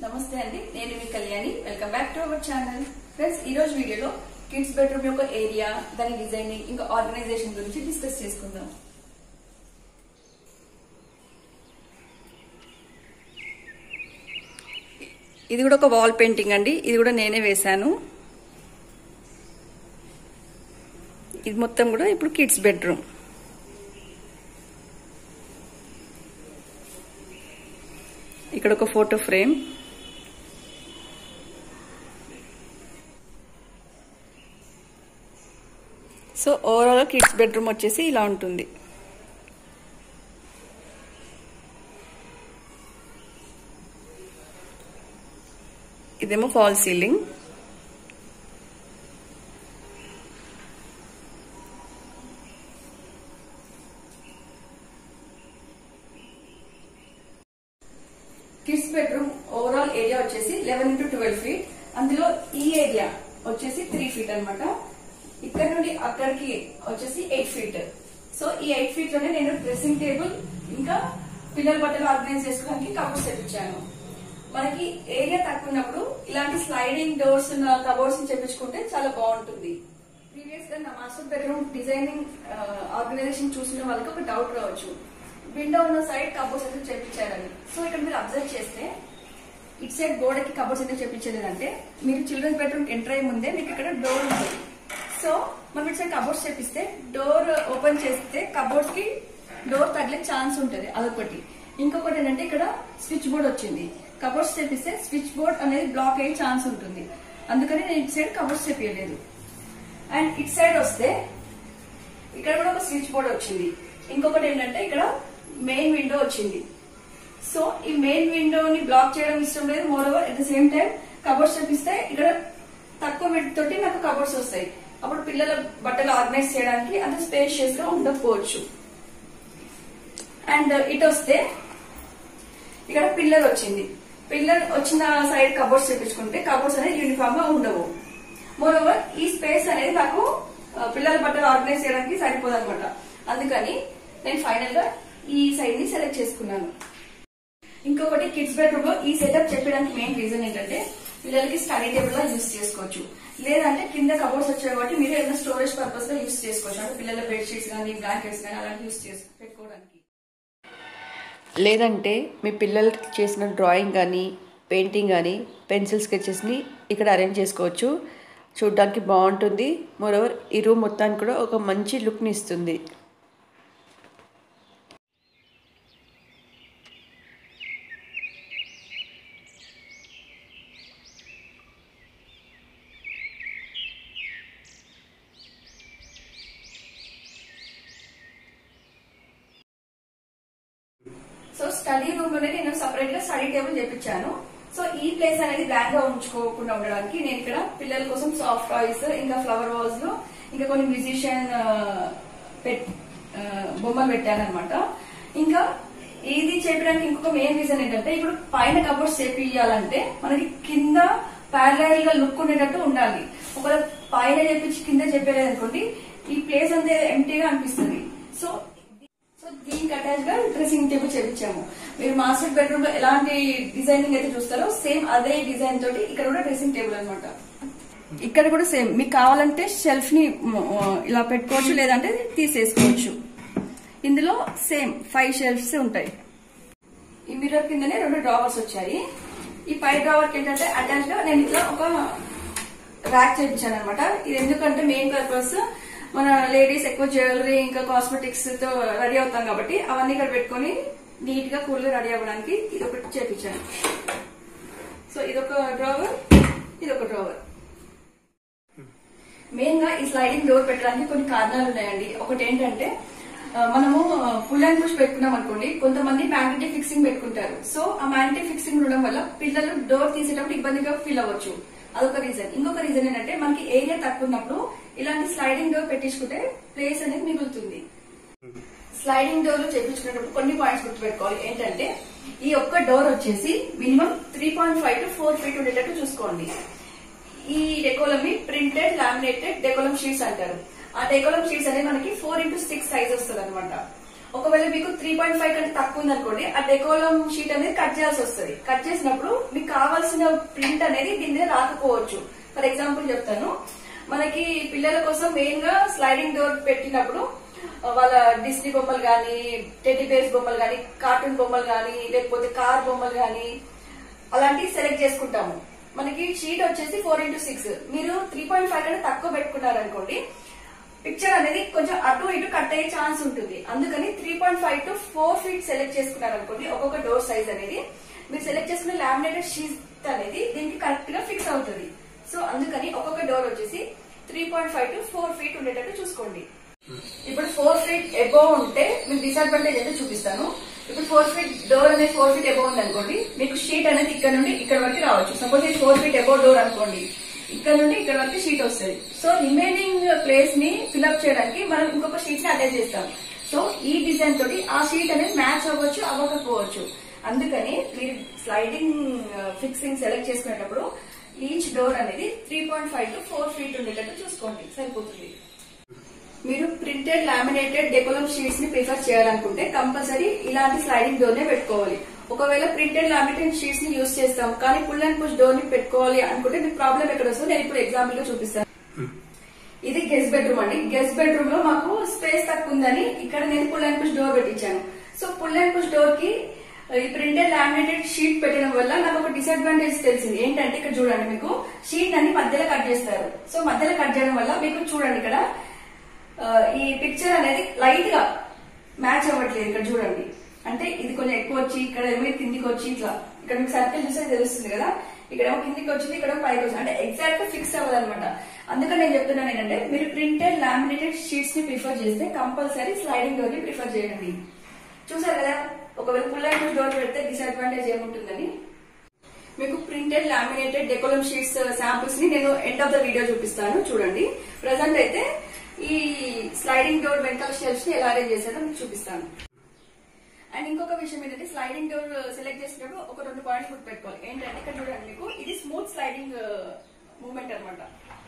నమస్తే అండి నేను మీ Kalyani welcome back to our channel friends ఈ రోజు వీడియోలో కిడ్స్ బెడ్రూమ్ యొక్క ఏరియా దాని డిజైనింగ్ ఇంకా ఆర్గనైజేషన్ గురించి డిస్కస్ చేసుకుందాం ఇది కూడా ఒక వాల్ పెయింటింగ్ అండి ఇది కూడా నేనే వేశాను ఇది మొత్తం కూడా ఇప్పుడు కిడ్స్ బెడ్రూమ్ ఇక్కడ ఒక photo frame so overall kids bedroom వచ్చేసి ఇలా ఉంటుంది ఇదేమో fall ceiling kids bedroom overall area వచ్చేసి లెవెన్ ఇంటూ ట్వెల్వ్ ఫీట్ అందులో ఈ ఏరియా వచ్చేసి త్రీ ఫీట్ అన్నమాట ఇక్కడ నుండి అక్కడికి వచ్చేసి ఎయిట్ ఫీట్ సో ఈ ఎయిట్ ఫీట్ లోనే నేను డ్రెస్సింగ్ టేబుల్ ఇంకా పిల్లల బట్టలు ఆర్గనైజ్ చేసుకోవడానికి కబోర్డ్స్ తెప్పించాను మనకి ఏరియా తక్కువ ఉన్నప్పుడు ఇలాంటి స్లైడింగ్ డోర్స్ ఉన్న కబోర్డ్స్ చెప్పించుకుంటే చాలా బాగుంటుంది ప్రీవియస్ గా నా మాస్టర్ బెడ్రూమ్ డిజైనింగ్ ఆర్గనైజేషన్ చూసిన వాళ్ళకి ఒక డౌట్ రావచ్చు విండో ఉన్న సైడ్ కబోర్డ్స్ ఎందుకు చేపించారని సో ఇక్కడ మీరు అబ్జర్వ్ చేస్తే ఇటు సైడ్ గోడకి కబోర్డ్స్ ఎందుకు చేపించలేదంటే మీరు చిల్డ్రన్స్ బెడ్రూమ్ ఎంటర్ అయ్యే ముందే మీకు ఇక్కడ డోర్ ఉంటుంది సో మనం ఇటు సైడ్ కబోర్డ్స్ చేపిస్తే డోర్ ఓపెన్ చేస్తే కబోర్డ్స్ కి డోర్ తగిలే ఛాన్స్ ఉంటుంది అదొకటి ఇంకొకటి ఏంటంటే ఇక్కడ స్విచ్ బోర్డ్ వచ్చింది కబోర్డ్స్ చేపిస్తే స్విచ్ బోర్డ్ అనేది బ్లాక్ అయ్యే ఛాన్స్ ఉంటుంది అందుకని నేను ఇటు సైడ్ కబోర్డ్స్ చేపించలేదు అండ్ ఇటు సైడ్ వస్తే ఇక్కడ కూడా ఒక స్విచ్ బోర్డ్ వచ్చింది ఇంకొకటి ఏంటంటే ఇక్కడ మెయిన్ విండో వచ్చింది సో ఈ మెయిన్ విండోని బ్లాక్ చేయడం ఇష్టం లేదు moreover at the same time cupboards చూపిస్తే ఇక్కడ తక్కువ విడ్ తోటి నాకు కబోర్డ్స్ వస్తాయి అప్పుడు పిల్లల బట్టలు ఆర్గనైజ్ చేయడానికి అంత స్పేషియస్ గా ఉండకపోవచ్చు అండ్ ఇటు వస్తే ఇక్కడ పిల్లర్ వచ్చింది పిల్లర్ వచ్చిన సైడ్ కబోర్డ్స్ చేపించుకుంటే కబోర్డ్స్ అనేది యూనిఫామ్ గా ఉండవు మోర్ ఓవర్ ఈ స్పేస్ అనేది నాకు ఆ, పిల్లల బట్టలు ఆర్గనైజ్ చేయడానికి సరిపోదు అనమాట అందుకని నేను ఫైనల్ గా ఈ సైడ్ ని సెలెక్ట్ చేసుకున్నాను ఇంకొకటి కిడ్స్ బెడ్రూమ్ లో ఈ సెటప్ చెప్పడానికి మెయిన్ రీజన్ ఏంటంటే పిల్లలకి స్టడీ టేబుల్ గా యూస్ చేసుకోవచ్చు లేదంటే కింద కబోర్డ్స్ వచ్చాయి కాబట్టి మీరు ఏదైనా స్టోరేజ్ పర్పస్ గా యూస్ చేసుకోవచ్చు అంటే పిల్లల బెడ్ షీట్స్ కానీ బ్లాంకెట్స్ కానీ అలాంటి యూస్ చేసి పెట్టుకోవడానికి లేదంటే మీ పిల్లలకి చేసిన డ్రాయింగ్ కానీ పెయింటింగ్ కానీ పెన్సిల్ స్కెచెస్ని ఇక్కడ అరేంజ్ చేసుకోవచ్చు చూడ్డానికి బాగుంటుంది మోరోవర్ ఈ రూమ్ మొత్తానికి కూడా ఒక మంచి లుక్ని ఇస్తుంది సో స్టడీ రూమ్ లోనే నేను సపరేట్ గా స్టడీ టేబుల్ చేపించాను సో ఈ ప్లేస్ అనేది బ్లాంక్ గా ఉంచుకోకుండా ఉండడానికి నేను ఇక్కడ పిల్లల కోసం సాఫ్ట్ టాయ్స్ ఇంకా ఫ్లవర్ వాల్స్ లో ఇంకా కొన్ని మ్యూజిషియన్ బొమ్మలు పెట్టాను అనమాట ఇంకా ఇది చేపించడానికి ఇంకొక మెయిన్ రీజన్ ఏంటంటే ఇప్పుడు పైన కబోర్డ్స్ చేపియాలంటే మనకి కింద ప్యారలల్ గా లుక్ ఉండేటట్టు ఉండాలి ఒకవేళ పైన చేపించి కింద చెప్పలేదు అనుకోండి ఈ ప్లేస్ అంతే ఎంటీగా అనిపిస్తుంది సో సో దీనికి అటాచ్ గా డ్రెస్సింగ్ టేబుల్ చేపించాము మీరు మాస్టర్ బెడ్రూమ్ లో ఎలాంటి డిజైనింగ్ అయితే చూస్తారో సేమ్ అదే డిజైన్ తోటి ఇక్కడ కూడా డ్రెస్సింగ్ టేబుల్ అన్నమాట ఇక్కడ కూడా సేమ్ మీకు కావాలంటే షెల్ఫ్ ని మ్, ఇలా పెట్టుకోవచ్చు లేదంటే తీసేసుకోవచ్చు ఇందులో సేమ్ ఫైవ్ షెల్ఫ్స్ ఉంటాయి ఈ మిర్రర్ కిందనే రెండు డ్రావర్స్ వచ్చాయి ఈ పై డ్రావర్ కి ఏంటంటే అటాచ్ గా నేను ఇట్లా ఒక ర్యాక్ చేయించాను అనమాట ఇది ఎందుకంటే మెయిన్ పర్పస్ మన లేడీస్ ఎక్కువ జ్యువెలరీ ఇంకా కాస్మెటిక్స్ తో రెడీ అవుతాం కాబట్టి అవన్నీ ఇక్కడ పెట్టుకొని నీట్ గా కూల్ గా రెడీ అవ్వడానికి ఇది ఒకటి చేపించాను సో ఇదొక డ్రావర్ ఇదొక డ్రావర్ మెయిన్ గా ఈ స్లైడింగ్ డోర్ పెట్టడానికి కొన్ని కారణాలు ఉన్నాయండి ఒకటి ఏంటంటే ఆ, మనము ఫుల్ అండ్ పుష్ పెట్టుకున్నాం అనుకోండి కొంతమంది మ్యాగ్నెటిక్ ఫిక్సింగ్ పెట్టుకుంటారు సో ఆ మ్యాగ్నెటిక్ ఫిక్సింగ్ ఉండడం వల్ల పిల్లలు డోర్ తీసేటప్పుడు ఇబ్బందిగా ఫీల్ అవ్వచ్చు అదొక రీజన్ ఇంకొక రీజన్ ఏంటంటే మనకి ఏరియా తక్కువ ఉన్నప్పుడు ఇలాంటి స్లైడింగ్ డోర్ పెట్టించుకుంటే ప్లేస్ అనేది మిగులుతుంది స్లైడింగ్ డోర్ చేపించుకునేటప్పుడు కొన్ని పాయింట్స్ గుర్తుపెట్టుకోవాలి ఏంటంటే ఈ ఒక్క డోర్ వచ్చేసి minimum three point five to four feet ఉండేటట్టు చూసుకోండి ఈ డెకోలం ని ప్రింటెడ్ లామినేటెడ్ డెకోలం షీట్స్ అంటారు ఆ డెకోలం షీట్స్ అనేది మనకి ఫోర్ ఇంటూ సిక్స్ సైజ్ వస్తుంది అనమాట ఒకవేళ మీకు త్రీ పాయింట్ ఫైవ్ కంటే తక్కువ ఉంది అనుకోండి ఆ డెకోలం షీట్ అనేది కట్ చేయాల్సి వస్తుంది కట్ చేసినప్పుడు మీకు కావాల్సిన ప్రింట్ అనేది దీని మీద రాకపోవచ్చు ఫర్ ఎగ్జాంపుల్ చెప్తాను మనకి పిల్లల కోసం మెయిన్ గా స్లైడింగ్ డోర్ పెట్టినప్పుడు ఆ, వాళ్ళ డిస్నీ బొమ్మలు గానీ టెడ్డీ బేర్స్ బొమ్మలు గానీ కార్టూన్ బొమ్మలు గానీ లేకపోతే కార్ బొమ్మలు గానీ అలాంటివి సెలెక్ట్ చేసుకుంటాము మనకి షీట్ వచ్చేసి ఫోర్ ఇంటూ సిక్స్ మీరు త్రీ పాయింట్ ఫైవ్ కంటే తక్కువ పెట్టుకున్నారనుకోండి పిక్చర్ అనేది కొంచెం అటు ఇటు కట్ అయ్యే ఛాన్స్ ఉంటుంది అందుకని three point five to four feet select చేసుకున్నారనుకోండి ఒక్కొక్క డోర్ సైజ్ అనేది మీరు సెలెక్ట్ చేసుకున్న లామినేటెడ్ షీట్ అనేది దీనికి కరెక్ట్ గా ఫిక్స్ అవుతుంది సో అందుకని ఒక్కొక్క డోర్ వచ్చేసి three point five to four feet ఉండేటట్టు చూసుకోండి ఇప్పుడు ఫోర్ ఫీట్ ఎబో ఉంటే మీకు డిసడ్వాంటేజ్ ఏంటో చూపిస్తాను ఇప్పుడు ఫోర్ ఫీట్ డోర్ అనేది ఫోర్ ఫీట్ ఎబో ఉంది అనుకోండి మీకు షీట్ అనేది ఇక్కడ నుండి ఇక్కడ వరకు రావచ్చు సపోజ్ ఇది ఫోర్ ఫీట్ ఎబో డోర్ అనుకోండి ఇక్కడ నుండి ఇక్కడ వరకు షీట్ వస్తుంది సో రిమైనింగ్ ప్లేస్ ని ఫిల్అప్ చేయడానికి మనం ఇంకొక షీట్ ని అటాచ్ చేస్తాం సో ఈ డిజైన్ తోటి ఆ షీట్ అనేది మ్యాచ్ అవ్వచ్చు అవ్వకపోవచ్చు అందుకని మీరు స్లైడింగ్ ఫిక్సింగ్ సెలెక్ట్ చేసుకునేటప్పుడు ఈచ్ డోర్ అనేది three point five to four feet ఉండేటట్టు చూసుకోండి సరిపోతుంది మీరు ప్రింటెడ్ లామినేటెడ్ డెకోలం షీట్స్ ని ప్రిఫర్ చేయాలనుకుంటే కంపల్సరీ ఇలాంటి స్లైడింగ్ డోర్ నే పెట్టుకోవాలి ఒకవేళ ప్రింటెడ్ లామినేటెడ్ షీట్స్ ని యూస్ చేస్తాం కానీ పుల్ అండ్ పుష్ డోర్ ని పెట్టుకోవాలి అనుకుంటే మీకు ప్రాబ్లం ఎక్కడ వస్తుందో నేను ఇప్పుడు ఎగ్జాంపుల్ గా చూపిస్తాను ఇది గెస్ట్ బెడ్రూమ్ అండి గెస్ట్ బెడ్రూమ్ లో మాకు స్పేస్ తక్కువ ఉందని ఇక్కడ నేను పుల్ అండ్ పుష్ డోర్ పెట్టించాను so pull and push door కి ఈ ప్రింటెడ్ లామినేటెడ్ షీట్ పెట్టడం వల్ల నాకు ఒక డిసడ్వాంటేజ్ తెలిసింది ఏంటంటే ఇక్కడ చూడండి మీకు షీట్ అన్ని మధ్యలో కట్ చేస్తారు సో మధ్యలో కట్ చేయడం వల్ల మీకు చూడండి ఇక్కడ ఆ, ఈ పిక్చర్ అనేది లైట్ గా మ్యాచ్ అవ్వట్లేదు ఇక్కడ చూడండి అంటే ఇది కొంచెం ఎక్కువ వచ్చి ఇక్కడ ఏమో కిందికి వచ్చి ఇట్లా ఇక్కడ మీకు సర్కిల్ చూస్తే తెలుస్తుంది కదా ఇక్కడ ఏమో కిందికి వచ్చింది ఇక్కడ ఏమో పైకి వచ్చింది అంటే ఎగ్జాక్ట్ గా ఫిక్స్ అవ్వదు అనమాట అందుకని నేను చెప్తున్నాను ఏంటంటే మీరు ప్రింటెడ్ లామినేటెడ్ షీట్స్ ని ప్రిఫర్ చేస్తే కంపల్సరీ స్లైడింగ్ డోర్ ని ప్రిఫర్ చేయండి చూసారు కదా ఒకవేళ ఫుల్ అండ్ డోర్ పెడితే డిసడ్వాంటేజ్ ఏముంటుందని మీకు printed laminated Decolam sheets samples ని నేను ఎండ్ ఆఫ్ ద వీడియో చూపిస్తాను చూడండి ప్రజెంట్ అయితే ఈ స్లైడింగ్ డోర్ వెంటల్ షెల్ఫ్స్ ని ఎలా అరేంజ్ చేశారో మీకు చూపిస్తాను అండ్ ఇంకొక విషయం ఏంటంటే స్లైడింగ్ డోర్ సెలెక్ట్ చేసినప్పుడు ఒక రెండు పాయింట్స్ గుర్తు పెట్టుకోవాలి ఏంటంటే ఇక్కడ చూడండి మీకు ఇది స్మూత్ స్లైడింగ్ మూమెంట్ అన్నమాట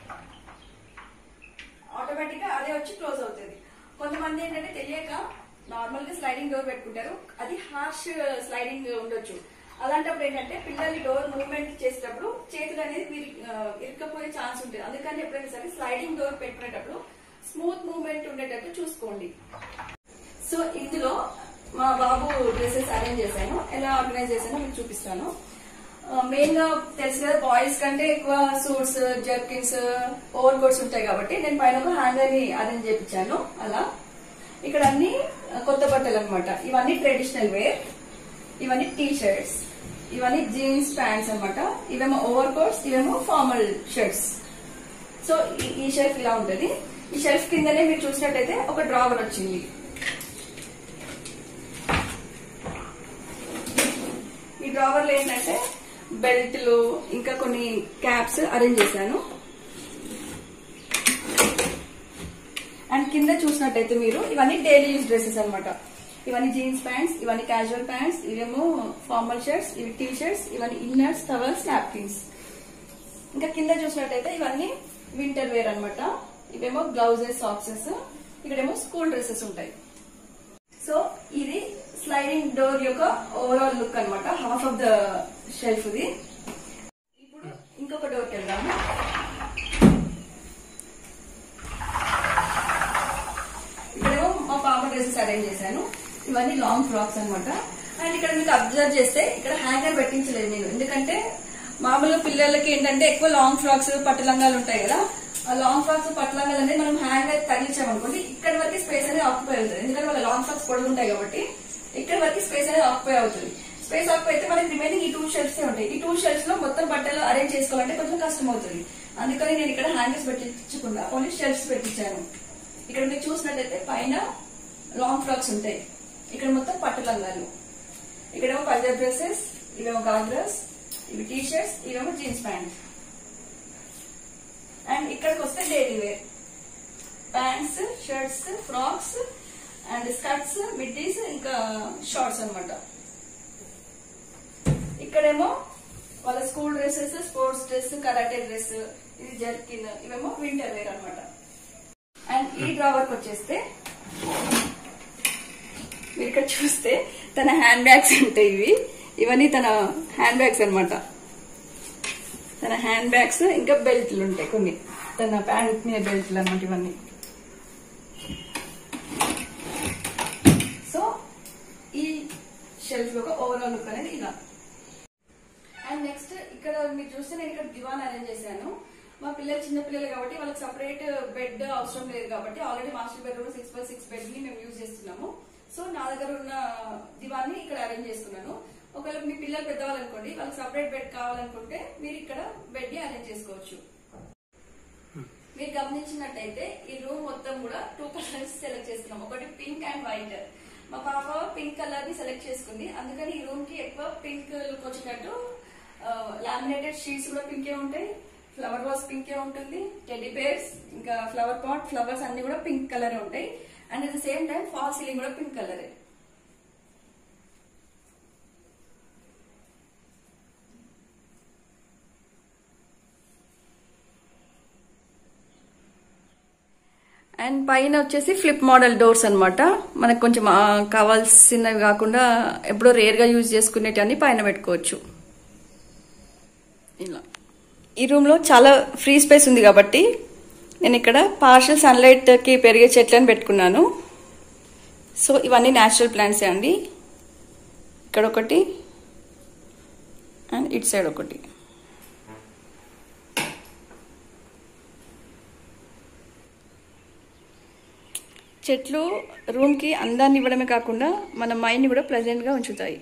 ఆటోమేటిక్ గా అదే వచ్చి క్లోజ్ అవుతుంది కొంతమంది ఏంటంటే తెలియక నార్మల్ గా స్లైడింగ్ డోర్ పెట్టుకుంటారు అది హార్ష్ స్లైడింగ్ ఉండొచ్చు అలాంటప్పుడు ఏంటంటే పిల్లలు డోర్ మూవ్మెంట్ చేసేటప్పుడు చేతులు అనేది మీరు ఇరుక్కపోయే ఛాన్స్ ఉంటుంది అందుకని ఎప్పుడైనా సరే స్లైడింగ్ డోర్ పెట్టుకునేటప్పుడు స్మూత్ మూవ్మెంట్ ఉండేటట్టు చూసుకోండి సో ఇందులో మా బాబు డ్రెస్సెస్ అరేంజ్ చేశాను ఎలా ఆర్గనైజ్ చేశానో మీకు చూపిస్తాను మెయిన్ గా తెలుసు కదా బాయ్స్ కంటే ఎక్కువ సూట్స్ జర్కిన్స్ ఓవర్ కోట్స్ ఉంటాయి కాబట్టి నేను పైన ఒక హ్యాంగర్ ని అరేంజ్ చేయించాను అలా ఇక్కడ అన్ని కొత్త బట్టలు అనమాట ఇవన్నీ ట్రెడిషనల్ వేర్ ఇవన్నీ టీ షర్ట్స్ ఇవన్నీ జీన్స్ ప్యాంట్స్ అన్నమాట ఇవేమో ఓవర్ కోట్స్ ఇవేమో ఫార్మల్ షర్ట్స్ సో ఈ- ఈ షెల్ఫ్ ఇలా ఉంటది ఈ షెల్ఫ్ కిందనే మీరు చూసినట్టయితే ఒక డ్రావర్ వచ్చింది ఈ డ్రావర్ లో ఏంటంటే బెల్ట్లు ఇంకా కొన్ని క్యాప్స్ అరేంజ్ చేశాను అండ్ కింద చూసినట్టయితే మీరు ఇవన్నీ డైలీ యూజ్ డ్రెస్సెస్ అన్నమాట ఇవన్నీ జీన్స్ ప్యాంట్స్ ఇవన్నీ క్యాజువల్ ప్యాంట్స్ ఇవేమో ఫార్మల్ షర్ట్స్ ఇవి టీ షర్ట్స్ ఇవన్నీ ఇన్నర్స్ టవల్స్ నాప్కిన్స్ ఇంకా కింద చూసినట్టయితే ఇవన్నీ వింటర్ వేర్ అన్నమాట ఇవేమో గ్లౌజెస్ సాక్సెస్ ఇక్కడేమో స్కూల్ డ్రెస్సెస్ ఉంటాయి సో ఇది స్లైడింగ్ డోర్ యొక్క ఓవరాల్ లుక్ అన్నమాట హాఫ్ ఆఫ్ ద షెల్ఫ్ ఇది ఇప్పుడు ఇంకొక డోర్కి వెళ్దాము ఇక్కడేమో మా పాప డ్రెస్సెస్ అరేంజ్ చేశాను ఇవన్నీ లాంగ్ ఫ్రాక్స్ అన్నమాట అండ్ ఇక్కడ మీకు అబ్జర్వ్ చేస్తే ఇక్కడ హ్యాంగర్ పెట్టించలేదు నేను ఎందుకంటే మామూలుగా పిల్లలకి ఏంటంటే ఎక్కువ లాంగ్ ఫ్రాక్స్ పట్టు లంగాలు ఉంటాయి కదా ఆ లాంగ్ ఫ్రాక్స్ పట్టు లంగాలు అనేది మనం హ్యాంగర్ తగిలించామనుకోండి ఇక్కడ వరకు స్పేస్ అనేది ఆక్యుపై అవుతుంది ఎందుకంటే వాళ్ళ లాంగ్ ఫ్రాక్స్ పొడుగు ఉంటాయి కాబట్టి ఇక్కడ వరకు స్పేస్ అనేది ఆక్యుపై అవుతుంది స్పేస్ ఆక్యుపై అయితే మనకి రిమైనింగ్ ఈ టూ షెల్ఫ్స్ ఉంటాయి ఈ టూ షెల్ఫ్స్ లో మొత్తం బట్టలు అరేంజ్ చేసుకోవాలంటే కొంచెం కష్టం అవుతుంది అందుకని నేను ఇక్కడ హ్యాంగర్స్ పెట్టించకుండా ఓన్లీ షెల్ఫ్స్ పెట్టించాను ఇక్కడ మీరు చూసినట్లయితే పైన లాంగ్ ఫ్రాక్స్ ఉంటాయి ఇక్కడ మొత్తం పట్టు లంగాలు ఇక్కడేమో పంజాబ్ డ్రెస్సెస్ ఇవేమో గాగ్రాస్ ఇవి టీ షర్ట్స్ ఇవేమో జీన్స్ ప్యాంట్ అండ్ ఇక్కడికి వస్తే daily wear pants shirts frocks and skirts middies ఇంకా షార్ట్స్ అన్నమాట ఇక్కడేమో వాళ్ళ school dresses sports dress karate dress ఇది జర్కిన్ ఇవేమో వింటర్ వేర్ అన్నమాట అండ్ ఈ డ్రావర్ కి వచ్చేస్తే మీరు ఇక్కడ చూస్తే తన హ్యాండ్ బ్యాగ్స్ ఉంటాయి ఇవి ఇవన్నీ తన హ్యాండ్ బ్యాగ్స్ అన్నమాట తన హ్యాండ్ బ్యాగ్స్ ఇంకా బెల్ట్లు ఉంటాయి కొన్ని తన ప్యాంట్ మీద బెల్ట్లు అన్నమాట ఇవన్నీ సో ఈ షెల్ఫ్ యొక్క ఓవరాల్ లుక్ అనేది ఇలా అండ్ నెక్స్ట్ ఇక్కడ మీరు చూస్తే నేను ఇక్కడ దివాన్ అరేంజ్ చేశాను మా పిల్లలు చిన్న పిల్లలు కాబట్టి వాళ్ళకి సపరేట్ బెడ్ అవసరం లేదు కాబట్టి already master bedroom six by six bed ని మేము యూజ్ చేస్తున్నాము సో నా దగ్గర ఉన్న దివాన్ని ఇక్కడ అరేంజ్ చేసుకున్నాను ఒకవేళ మీ పిల్లలు పెద్దవాళ్ళు అనుకోండి వాళ్ళకి సపరేట్ బెడ్ కావాలనుకుంటే మీరు ఇక్కడ బెడ్ ని అరేంజ్ చేసుకోవచ్చు మీరు గమనించినట్టయితే ఈ రూమ్ మొత్తం కూడా టూ కలర్స్ సెలెక్ట్ చేసుకున్నాం ఒకటి పింక్ అండ్ వైట్ మా పాప పింక్ కలర్ ని సెలెక్ట్ చేసుకుంది అందుకని ఈ రూమ్ కి ఎక్కువ పింక్ లుక్ వచ్చేటట్టు లామినేటెడ్ షీట్స్ కూడా పింకే ఉంటాయి ఫ్లవర్ వాస్ పింకే ఉంటుంది టెడ్డీ బేర్స్ ఇంకా ఫ్లవర్ పాట్ ఫ్లవర్స్ అన్ని కూడా పింక్ కలర్ ఉంటాయి and at the same time fall ceiling కూడా పింక్ కలరే అండ్ పైన వచ్చేసి ఫ్లిప్ మోడల్ డోర్స్ అన్నమాట మనకు కొంచెం ఆ, కావాల్సినవి కాకుండా ఎప్పుడో రేర్ గా యూజ్ చేసుకునేటన్ని పైన పెట్టుకోవచ్చు ఇలా ఈ రూమ్ లో చాలా ఫ్రీ స్పేస్ ఉంది కాబట్టి నేను ఇక్కడ పార్షల్ సన్లైట్ కి పెరిగే చెట్లను పెట్టుకున్నాను సో ఇవన్నీ న్యాచురల్ ప్లాంట్సే అండి ఇక్కడ ఒకటి అండ్ ఇటు సైడ్ ఒకటి చెట్లు రూమ్కి అందాన్ని ఇవ్వడమే కాకుండా మన మైండ్ని కూడా ప్లెజెంట్గా ఉంచుతాయి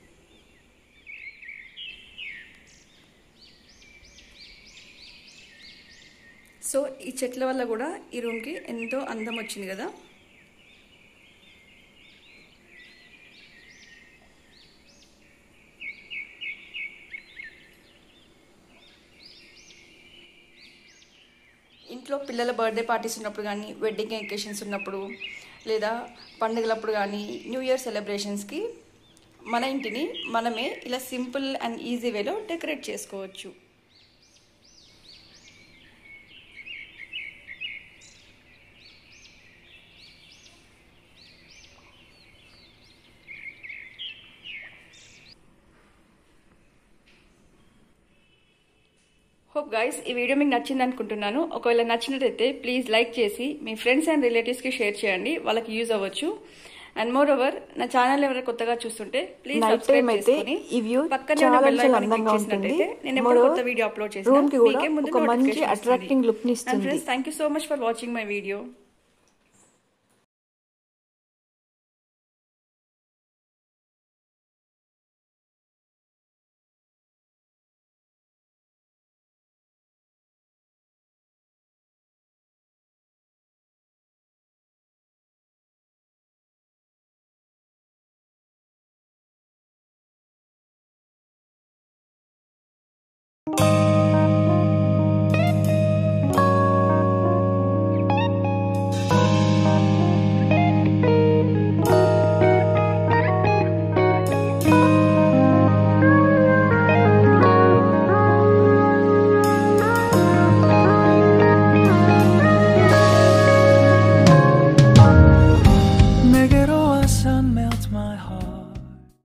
సో ఈ చెట్ల వల్ల కూడా ఈ రూమ్కి ఎంతో అందం వచ్చింది కదా ఇంట్లో పిల్లల బర్త్డే పార్టీస్ ఉన్నప్పుడు కానీ వెడ్డింగ్ ఎకేషన్స్ ఉన్నప్పుడు లేదా పండుగలప్పుడు కానీ న్యూ ఇయర్ సెలబ్రేషన్స్కి మన ఇంటిని మనమే ఇలా సింపుల్ అండ్ ఈజీ వేలో డెకరేట్ చేసుకోవచ్చు హోప్ గైస్ ఈ వీడియో మీకు నచ్చింది అనుకుంటున్నాను ఒకవేళ నచ్చినట్టయితే ప్లీజ్ లైక్ చేసి మీ ఫ్రెండ్స్ అండ్ రిలేటివ్స్కి షేర్ చేయండి వాళ్ళకి యూజ్ అవ్వచ్చు అండ్ మోర్ ఓవర్ నా ఛానల్ ఎవరైనా కొత్తగా చూస్తుంటే ప్లీజ్ నైట్ సబ్స్క్రైబ్ టైం అయితే చేసుకొని ఈ వ్యూ పక్కనే చాలా ఉన్న బెల్ చాలా ఐకాన్ క్లిక్ అందంగా ఉంటుంది చేసినట్టయితే నేను ఎప్పుడు Moreover, కొత్త వీడియో అప్లోడ్ చేసినా room కి కూడా మీకే ముందు ఒక మంచి notification వస్తుంది. attracting look ని And ఇస్తుంది. friends, thank you so much for watching my video